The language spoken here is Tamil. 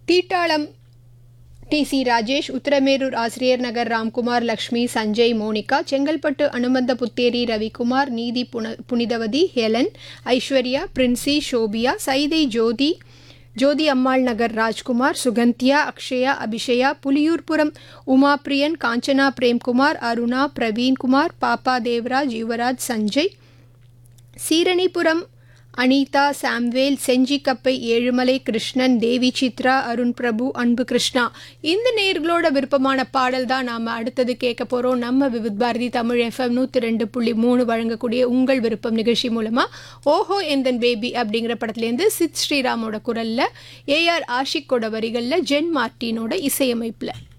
தீட்டாளம் T C Rajesh Uthiramerur Asiriyar Nagar Ramkumar Lakshmi Sanjay Monica Chengalpattu Anumantha Putheri Ravikumar நீதி புன Punithavathi Helen Aishwarya Princy Sophia Saidai Jothi Jothi Ammal Nagar Rajkumar Sugandhiya Akshaya Abishaya Puliyurpuram Umapriyan Kanchana Premkumar Aruna Praveenkumar Pappa Devaraj Yuvraj Sanjay Seeranipuram Anitha Samuel செஞ்சிக்கப்பை Ezhumalai Krishnan தேவி சித்ரா அருண் பிரபு அன்பு கிருஷ்ணா இந்த நேர்களோட விருப்பமான பாடல் தான் நாம் அடுத்தது கேட்க போகிறோம் நம்ம விவித் பாரதி தமிழ் எஃப்எம் நூற்றி ரெண்டு புள்ளி மூணு வழங்கக்கூடிய உங்கள் விருப்பம் நிகழ்ச்சி மூலமாக ஓஹோ எந்தன் பேபி அப்படிங்கிற படத்துலேருந்து சித் ஸ்ரீராமோட குரலில் ஏஆர் ஆஷிக்கோட வரிகளில் ஜென் மார்ட்டினோட இசையமைப்பில்